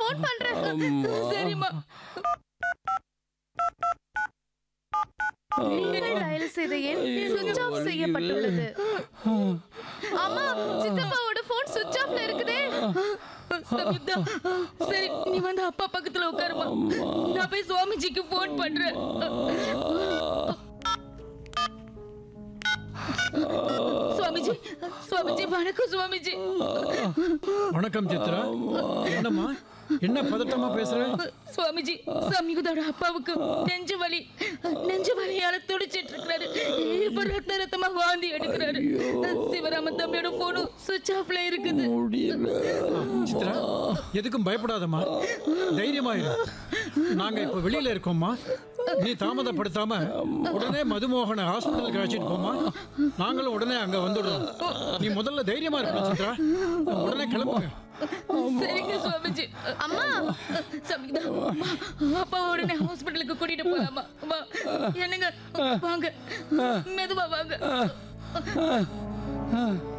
phone பண்றேன் சரிம்மா நீங்கள் டயல் செய்த எண் சுவிட்ச் ஆஃப் செய்யப்பட்டுள்ளது அம்மா சித்தப்பாவோட ஃபோன் சுவிட்ச் ஆஃப்ல இருக்குதே சமிதா சரி நீ வந்து அப்பா பக்கத்துல உட்காருமா நான் போய் சுவாமிஜிக்கு ஃபோன் பண்றேன் சுவாமிஜி சுவாமிஜி வணக்கம் சுவாமிஜி வணக்கம் சித்ரா என்னம்மா என்ன பதட்டமா பேசுற சுவாமிஜி சம்யுதோட அப்பாவுக்கு நெஞ்சு வலி நெஞ்சு வலியால துடிச்சிட்டு இருக்கிறாரு இப்ப ரத்த ரத்தமா வாந்தி எடுக்கிறாரு சிவராம தம்பியோட போனும் சுவிட்ச் ஆஃப்ல இருக்குது சித்ரா எதுக்கும் பயப்படாதம்மா தைரியமா இரு நாங்க இப்ப வெளியில இருக்கோம்மா நீ தாமதப்படுத்தாம உடனே மதுமோகனை ஹாஸ்பிட்டலுக்கு அழைச்சிட்டு போமா நாங்களும் உடனே அங்க வந்துடுறோம் நீ முதல்ல தைரியமா இருக்கணும் சித்ரா உடனே கிளம்புங்க சரிங்க சுவாமிஜி அம்மா சமிதா வா, அப்பா உடனே ஹாஸ்பிட்டலுக்கு கூட்டிட்டு போலாமா வா என்னங்க வாங்க மெதுவா வாங்க